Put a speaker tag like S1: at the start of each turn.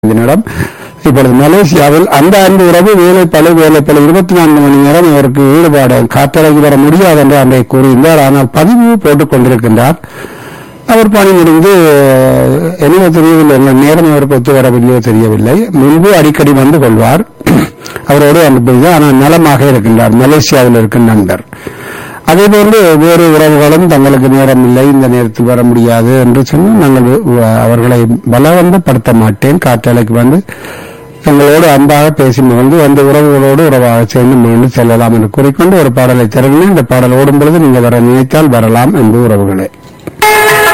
S1: இதனிடம் இப்பொழுது மலேசியாவில் அந்த அன்பு உறவு வேலைப்பளு வேலைப்பளு இருபத்தி நான்கு மணி நேரம் அவருக்கு ஈடுபாடு காத்தலைக்கு வர முடியாது என்று அன்றை கூறியிருந்தார் ஆனால் பதிவு போட்டுக் கொண்டிருக்கின்றார் அவர் பணி முடிந்து என்ன தெரியவில்லை எங்கள் நேரம் அவருக்கு ஒத்து வரவில்லையோ தெரியவில்லை முன்பு அடிக்கடி வந்து கொள்வார் அவரோடு அனுப்பி ஆனால் நலமாக இருக்கின்றார் மலேசியாவில் இருக்கும் நண்பர் அதே போன்று வேறு உறவுகளும் தங்களுக்கு நேரம் இல்லை இந்த நேரத்தில் வர முடியாது என்று சொன்ன நாங்கள் அஹ், அவர்களை பலவந்தப்படுத்த மாட்டேன் காற்றலைக்கு வந்து எங்களோடு அன்பாக பேசி மகிழ்ந்து அந்த உறவுகளோடு உறவாக சேர்ந்து மீண்டு செல்லலாம் என்று கூறிக்கொண்டு ஒரு பாடலை திறந்து இந்த பாடல் ஓடும் பொழுது நீங்கள் வர நினைத்தால் வரலாம் என்று உறவுகளே